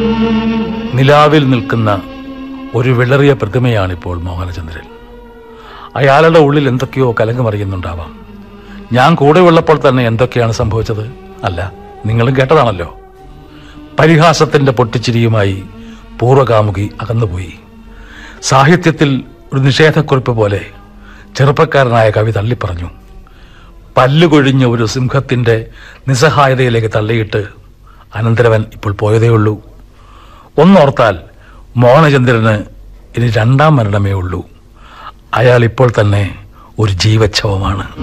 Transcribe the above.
നിലാവിൽ നിൽക്കുന്ന ഒരു വിളറിയ പ്രതിമയാണിപ്പോൾ മോഹനചന്ദ്രൻ അയാളുടെ ഉള്ളിൽ എന്തൊക്കെയോ കലങ്ങുമറിയുന്നുണ്ടാവാം ഞാൻ കൂടെ ഉള്ളപ്പോൾ തന്നെ എന്തൊക്കെയാണ് സംഭവിച്ചത് അല്ല നിങ്ങളും കേട്ടതാണല്ലോ പരിഹാസത്തിന്റെ പൊട്ടിച്ചിരിയുമായി പൂർവകാമുകി അകന്നുപോയി സാഹിത്യത്തിൽ ഒരു നിഷേധക്കുറിപ്പ് പോലെ ചെറുപ്പക്കാരനായ കവി തള്ളിപ്പറഞ്ഞു പല്ലുകൊഴിഞ്ഞ ഒരു സിംഹത്തിന്റെ നിസ്സഹായതയിലേക്ക് തള്ളിയിട്ട് അനന്തരവൻ ഇപ്പോൾ പോയതേ ഉള്ളൂ ഒന്നോർത്താൽ മോഹനചന്ദ്രന് ഇനി രണ്ടാം മരണമേ ഉള്ളൂ അയാൾ ഇപ്പോൾ തന്നെ ഒരു ജീവച്ഛവമാണ്